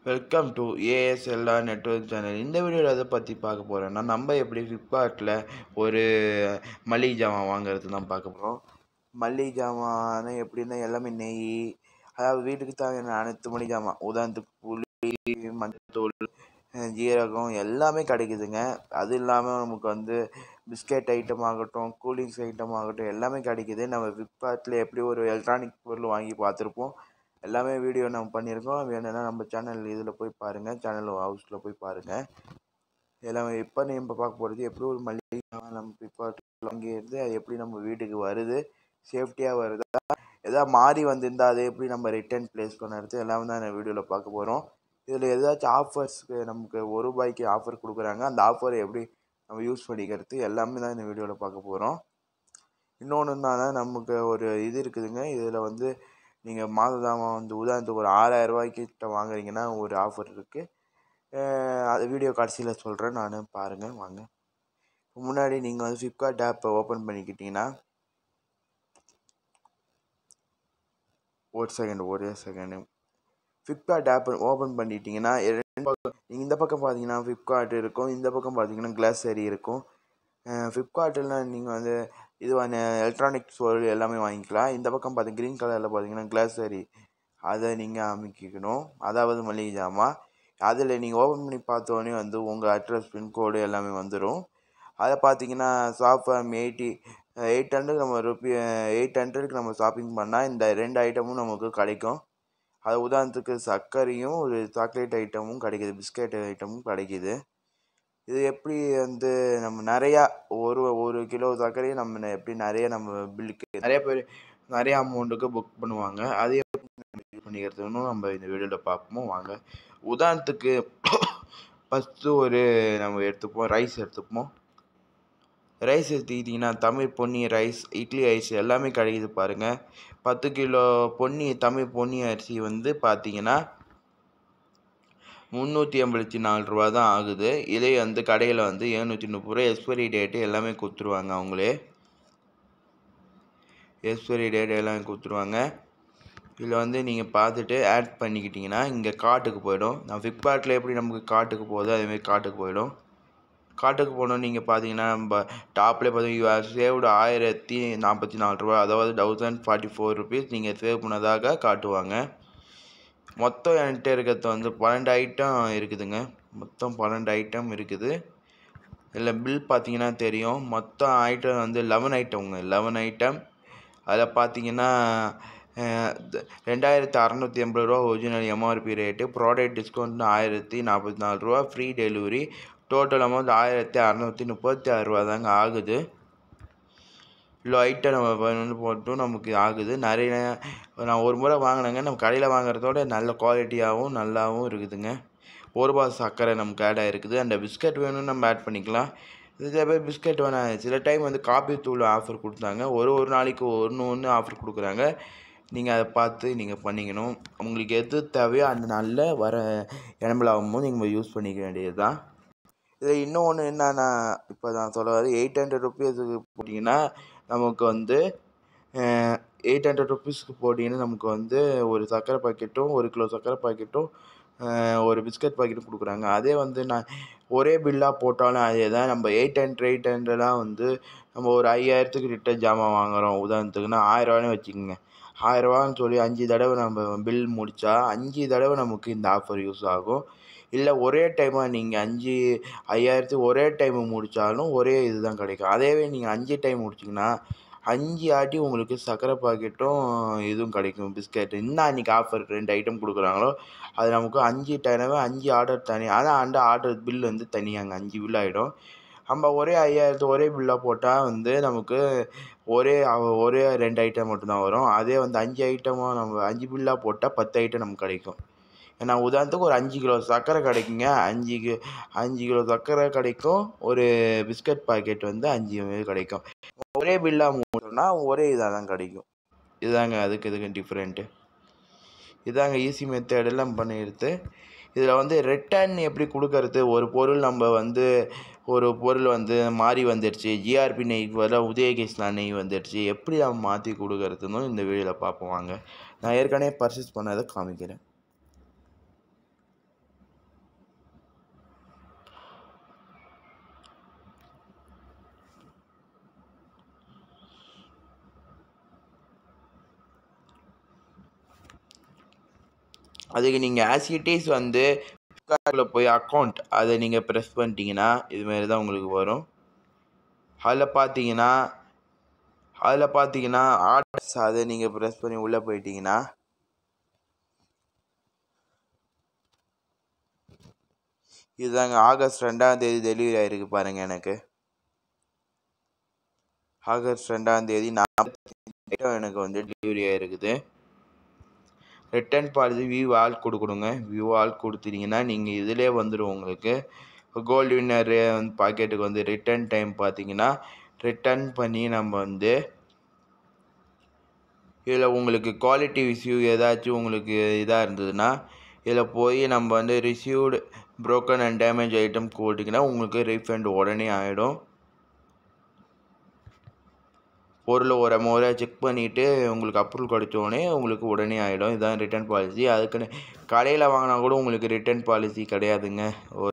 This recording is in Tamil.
வெல்கம் டு ஏஎஸ்எல்ஆ நெட்வொர்க் சேனல் இந்த வீடியோவில் எதை பற்றி பார்க்க போகிறோன்னா நம்ம எப்படி ஃப்ளிப்கார்ட்டில் ஒரு மளிகை ஜாமான் வாங்குறது தான் பார்க்க போகிறோம் மளிகை ஜாமான் எப்படின்னா எல்லாமே நெய் அதாவது வீட்டுக்கு தேவையான அனைத்து மளிகை ஜாமான் உதாரணத்துக்கு புளி மஞ்சத்தூள் அஹ் ஜீரகம் எல்லாமே கிடைக்குதுங்க அது இல்லாமல் நமக்கு வந்து பிஸ்கெட் ஐட்டம் ஆகட்டும் கூலிங்ஸ் ஐட்டம் ஆகட்டும் எல்லாமே கிடைக்குது நம்ம ஃப்ளிப்கார்ட்டில் எப்படி ஒரு எலக்ட்ரானிக் பொருள் வாங்கி பார்த்துருப்போம் எல்லாமே வீடியோ நம்ம பண்ணியிருக்கோம் வேணும்னா நம்ம சேனல் இதில் போய் பாருங்கள் சேனல் ஹவுஸில் போய் பாருங்கள் எல்லாமே இப்போ நம்ம பார்க்க போகிறது எப்படி ஒரு மளிகை ஜாமான் நம்ம ஃப்ளிப்கார்ட்டில் வாங்கியிருந்து அது எப்படி நம்ம வீட்டுக்கு வருது சேஃப்டியாக வருதா எதாவது மாறி வந்திருந்தால் அதை எப்படி நம்ம ரிட்டர்ன் ப்ளேஸ் பண்ணுறது எல்லாமே தான் இந்த வீடியோவில் பார்க்க போகிறோம் இதில் ஏதாச்சும் ஆஃபர்ஸ்க்கு நமக்கு ஒரு ரூபாய்க்கு ஆஃபர் கொடுக்குறாங்க அந்த ஆஃபரை எப்படி நம்ம யூஸ் பண்ணிக்கிறது எல்லாமே தான் இந்த வீடியோவில் பார்க்க போகிறோம் இன்னொன்று என்னன்னா நமக்கு ஒரு இது இருக்குதுங்க இதில் வந்து நீங்கள் மாததாமம் வந்து உதாரணத்துக்கு ஒரு ஆறாயிரம் ரூபாய்க்கிட்ட வாங்குறீங்கன்னா ஒரு ஆஃபர் இருக்குது அது வீடியோ கடைசியில் சொல்கிறேன் நான் பாருங்கள் வாங்க முன்னாடி நீங்கள் வந்து ஃப்ளிப்கார்ட் ஆப்பை ஓப்பன் பண்ணிக்கிட்டீங்கன்னா ஒரு செகண்ட் ஒரே செகண்டு ஃப்ளிப்கார்ட் ஆப் ஓப்பன் பண்ணிட்டீங்கன்னா ரெண்டு பக்கம் நீங்கள் இந்த பக்கம் பார்த்தீங்கன்னா ஃப்ளிப்கார்ட் இருக்கும் இந்த பக்கம் பார்த்தீங்கன்னா கிளாஸரி இருக்கும் ஃப்ளிப்கார்ட்டில் நீங்கள் வந்து இதுவான எலக்ட்ரானிக்ஸ் பொருள் எல்லாமே வாங்கிக்கலாம் இந்த பக்கம் பார்த்து க்ரீன் கலரில் பார்த்தீங்கன்னா கிளாஸரி அதை நீங்கள் அமைக்கணும் அதாவது மளிகை ஜாமான் அதில் நீங்கள் ஓப்பன் பண்ணி பார்த்தோன்னே வந்து உங்கள் அட்ரஸ் பின்கோடு எல்லாமே வந்துடும் அதை பார்த்தீங்கன்னா ஷாப் எயிட்டி எயிட் ஹண்ட்ரட் நம்ம ருப்பி எயிட் ஹண்ட்ரடுக்கு நம்ம ஷாப்பிங் பண்ணால் இந்த ரெண்டு ஐட்டமும் நமக்கு கிடைக்கும் அது உதாரணத்துக்கு சர்க்கரையும் ஒரு சாக்லேட் ஐட்டமும் கிடைக்கிது பிஸ்கெட் ஐட்டமும் கிடைக்கிது இது எப்படி வந்து நம்ம நிறையா ஒரு ஒரு கிலோ சர்க்கரையை நம்ம எப்படி நிறைய நம்ம பில்லுக்கு நிறைய பேர் நிறைய அமௌண்ட்டுக்கு புக் பண்ணுவாங்க அது எப்படி யூஸ் பண்ணிக்கிறதுன்னு நம்ம இந்த வீடியோவில் பார்ப்போம் வாங்க உதாரணத்துக்கு ஃபஸ்ட்டு ஒரு நம்ம எடுத்துப்போம் ரைஸ் எடுத்துப்போம் ரைஸ் எடுத்துக்கிட்டிங்கன்னா தமிழ் பொன்னி ரைஸ் இட்லி ரைஸ் எல்லாமே கிடைக்குது பாருங்கள் பத்து கிலோ பொன்னி தமிழ் பொன்னி அரிசி வந்து பார்த்தீங்கன்னா முந்நூற்றி எண்பத்தி நாலு ரூபா தான் ஆகுது இதே வந்து கடையில் வந்து எழுநூற்றி முப்பது ரூபா எக்ஸ்பைரி டேட்டு எல்லாமே கொடுத்துருவாங்க அவங்களே எக்ஸ்பைரி டேட் எல்லாமே கொடுத்துருவாங்க இதில் வந்து நீங்கள் பார்த்துட்டு ஆட் பண்ணிக்கிட்டிங்கன்னா இங்கே காட்டுக்கு போயிடும் நான் ஃப்ளிப்கார்ட்டில் எப்படி நமக்கு காட்டுக்கு போகுதோ அதேமாதிரி காட்டுக்கு போயிடும் காட்டுக்கு போனோம் நீங்கள் பார்த்தீங்கன்னா நம்ம டாப்லேயே பார்த்தீங்கன்னா யூ ஆர் சேவ்டு ஆயிரத்தி நாற்பத்தி நாலு ரூபா அதாவது தௌசண்ட் ஃபார்ட்டி ஃபோர் ருபீஸ் நீங்கள் சேவ் பண்ணதாக காட்டுவாங்க மொத்தம் என்கிட்ட இருக்கிறது வந்து பன்னெண்டு ஐட்டம் இருக்குதுங்க மொத்தம் பன்னெண்டு ஐட்டம் இருக்குது இதில் பில் பார்த்தீங்கன்னா தெரியும் மொத்தம் ஐட்டம் வந்து லெவன் ஐட்டம்ங்க லெவன் ஐட்டம் அதில் பார்த்தீங்கன்னா ரெண்டாயிரத்து அறநூற்றி எண்பது ரூபா original MRP rate product discount ஆயிரத்தி நாற்பத்தி நாலு ரூபா ஃப்ரீ டெலிவரி டோட்டல் அமௌண்ட் ஆயிரத்தி அறநூற்றி முப்பத்தி ஆறு ரூபா தாங்க ஆகுது இவ்வளோ ஐட்டம் நம்ம வந்து போட்டும் நமக்கு ஆகுது நிறைய நான் ஒரு முறை வாங்கினேங்க நம்ம கடையில் வாங்குறதோட நல்ல குவாலிட்டியாகவும் நல்லாவும் இருக்குதுங்க ஒரு ரூபா சர்க்கரை நமக்கு ஆட் ஆகிருக்குது அந்த பிஸ்கட் வேணும்னு நம்ம ஆட் பண்ணிக்கலாம் இதே பேர் பிஸ்கட் வேணாம் சில டைம் வந்து காப்பி தூள் ஆஃபர் கொடுத்தாங்க ஒரு ஒரு நாளைக்கு ஒன்று ஒன்று ஆஃபர் கொடுக்குறாங்க நீங்கள் அதை பார்த்து நீங்கள் பண்ணிக்கணும் உங்களுக்கு எது தேவையோ அந்த நாளில் வர இடம்பலாகும் போது நீங்கள் யூஸ் பண்ணிக்க வேண்டியது தான் இதில் இன்னொன்று என்னன்னா இப்போ நான் சொல்ல வர எயிட் ஹண்ட்ரட் ருபீஸுக்கு போட்டிங்கன்னா நமக்கு வந்து எயிட் ஹண்ட்ரட் ருபீஸ்க்கு போட்டிங்கன்னா நமக்கு வந்து ஒரு சர்க்கரை பாக்கெட்டும் ஒரு கிலோ சர்க்கரை பாக்கெட்டும் ஒரு பிஸ்கட் பாக்கெட்டும் கொடுக்குறாங்க அதே வந்து நான் ஒரே பில்லாக போட்டாலும் அதே தான் நம்ம எயிட் ஹண்ட்ரட் எயிட் ஹண்ட்ரடாக வந்து நம்ம ஒரு ஐயாயிரத்துக்கு ரிட்டர்ன் ஜாமான் வாங்குகிறோம் உதாரணத்துக்குன்னா ஆயிரரூவான்னு வச்சுக்கோங்க ஆயிரரூவான்னு சொல்லி அஞ்சு தடவை நம்ம பில் முடித்தா அஞ்சு தடவை நமக்கு இந்த ஆஃபர் யூஸ் ஆகும் இல்லை ஒரே டைமாக நீங்கள் அஞ்சு ஐயாயிரத்து ஒரே டைம் முடித்தாலும் ஒரே இது தான் கிடைக்கும் அதேவே நீங்கள் அஞ்சு டைம் முடிச்சிங்கன்னா அஞ்சு ஆட்டி உங்களுக்கு சர்க்கரை பாக்கெட்டும் இதுவும் கிடைக்கும் பிஸ்கெட் இன்னும் அன்றைக்கி ஆஃபர் ரெண்டு ஐட்டம் கொடுக்குறாங்களோ அது நமக்கு அஞ்சு டைமே அஞ்சு ஆர்டர் தனி ஆனால் அந்த ஆர்டர் பில் வந்து தனியாங்க அஞ்சு பில் ஆகிடும் நம்ம ஒரே ஐயாயிரத்து ஒரே பில்லாக போட்டால் வந்து நமக்கு ஒரே ஒரே ரெண்டு ஐட்டம் மட்டும்தான் வரும் அதே வந்து அஞ்சு ஐட்டமாக நம்ம அஞ்சு பில்லாக போட்டால் பத்து ஐட்டம் நமக்கு கிடைக்கும் ஏன்னா உதாரணத்துக்கு ஒரு அஞ்சு கிலோ சர்க்கரை கிடைக்குங்க அஞ்சு கி அஞ்சு கிலோ சர்க்கரை கிடைக்கும் ஒரு பிஸ்கட் பாக்கெட் வந்து அஞ்சு கிடைக்கும் ஒரே பில்லாக மூடணும்னா ஒரே இதாக தான் கிடைக்கும் இதுதாங்க அதுக்கு இதுக்கு டிஃப்ரெண்ட்டு இதாங்க ஈஸி மெத்தடெல்லாம் பண்ணிடுது இதில் வந்து ரிட்டர்ன் எப்படி கொடுக்கறது ஒரு பொருள் நம்ம வந்து ஒரு பொருள் வந்து மாறி வந்துடுச்சு ஜிஆர்பி நெய்க்கு பதிலாக உதயகிருஷ்ணா நெய் வந்துடுச்சு எப்படி நம்ம மாற்றி கொடுக்கறதுன்னு இந்த வீடியோவில் பார்ப்போம் வாங்க நான் ஏற்கனவே பர்ச்சேஸ் பண்ணதை காமிக்கிறேன் அதுக்கு நீங்கள் ஆசிட்டிஸ் வந்து ஃப்ளிப்கார்ட்டில் போய் அக்கௌண்ட் அதை நீங்கள் ப்ரெஸ் பண்ணிட்டீங்கன்னா இதுமாரி தான் உங்களுக்கு வரும் அதில் பார்த்தீங்கன்னா அதில் பார்த்தீங்கன்னா ஆர்டர்ஸ் அதை நீங்கள் ப்ரெஸ் பண்ணி உள்ளே போயிட்டீங்கன்னா இதுதாங்க ஆகஸ்ட் ரெண்டாம் தேதி டெலிவரி ஆகிருக்கு பாருங்கள் எனக்கு ஆகஸ்ட் ரெண்டாம் தேதி நாற்பத்தி எனக்கு வந்து டெலிவரி ஆகிருக்குது ரிட்டர்ன் பாலிசி வியூ ஆல் கொடுக்கணுங்க வியூ ஆல் கொடுத்துட்டீங்கன்னா நீங்கள் இதிலே வந்துடும் உங்களுக்கு கோல்டு வின்னர் வந்து பாக்கெட்டுக்கு வந்து ரிட்டர்ன் டைம் பார்த்தீங்கன்னா ரிட்டர்ன் பண்ணி நம்ம வந்து இதில் உங்களுக்கு குவாலிட்டி இஷ்யூ ஏதாச்சும் உங்களுக்கு இதாக இருந்ததுன்னா இதில் போய் நம்ம வந்து received broken and damage item போட்டிங்கன்னா உங்களுக்கு ரீஃபண்ட் உடனே ஆகிடும் பொருளை ஒரு முறை செக் பண்ணிவிட்டு உங்களுக்கு அப்ரூவல் கிடைச்சோடனே உங்களுக்கு உடனே ஆகிடும் இதுதான் ரிட்டர்ன் பாலிசி அதுக்குன்னு கடையில் வாங்கினா கூட உங்களுக்கு ரிட்டர்ன் பாலிசி கிடையாதுங்க